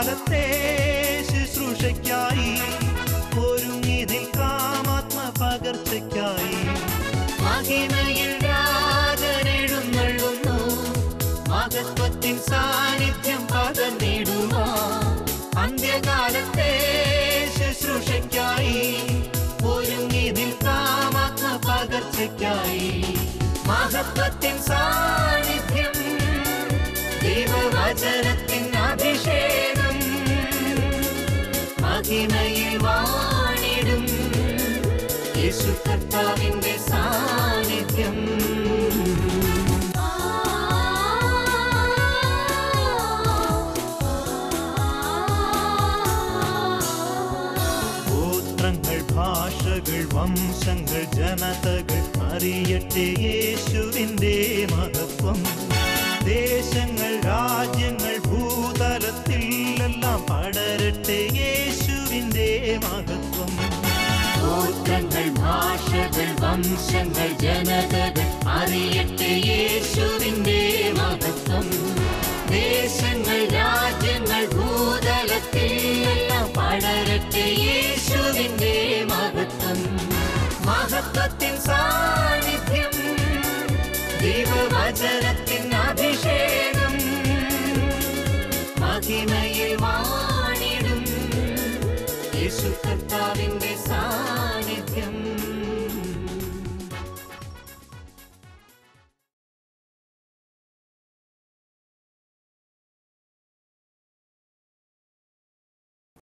അന്ത്യകാലത്തെ ശുശ്രൂഷയ്ക്കായി ഒരുങ്ങിതിൽ കാമാത്മ പകർച്ചയ്ക്കായി മഹിമയിൽ രാജനെഴുന്നള്ളുന്നു മഹത്വത്തിൻ സാന്നിധ്യം പകർന്നിടുവാ അന്ത്യകാലത്തെ ശുശ്രൂഷയ്ക്കായി ഒരുങ്ങി നിൽക്കാമാത്മ പകർച്ചയ്ക്കായി മഹത്വത്തിൻ സാന്നിധ്യം ദൈവവചനത്തിൻ അഭിഷേകം മഹിമയിൽ വാണിടും യേശു കർത്താവിന്റെ സാന്നിധ്യം ഗോത്രങ്ങൾ ഭാഷകൾ വംശങ്ങൾ ജനതകൾ അറിയട്ടെ യേശുവിൻ്റെ മഹത്വം ദേശങ്ങൾ രാജ്യങ്ങൾ ഭൂതലത്തിൽ എല്ലാം പടരട്ടെ യേശുവിൻ്റെ മഹത്വം ഗോത്രങ്ങൾ ഭാഷകൾ വംശങ്ങൾ ജനതകൾ അറിയട്ടെ യേശുവിന്റെ മഹത്വം ദേശങ്ങൾ രാജ്യങ്ങൾ ഭൂതലത്തിൽ എല്ലാം പടരട്ടെ യേശുവിന്റെ മഹത്വം മഹത്വത്തിൻ സാന്നിധ്യം ദൈവവചനത്തിൻ അഭിഷേകം മഹിമയിൽ വാണിടും യേശു കർത്താവിന്റെ സാ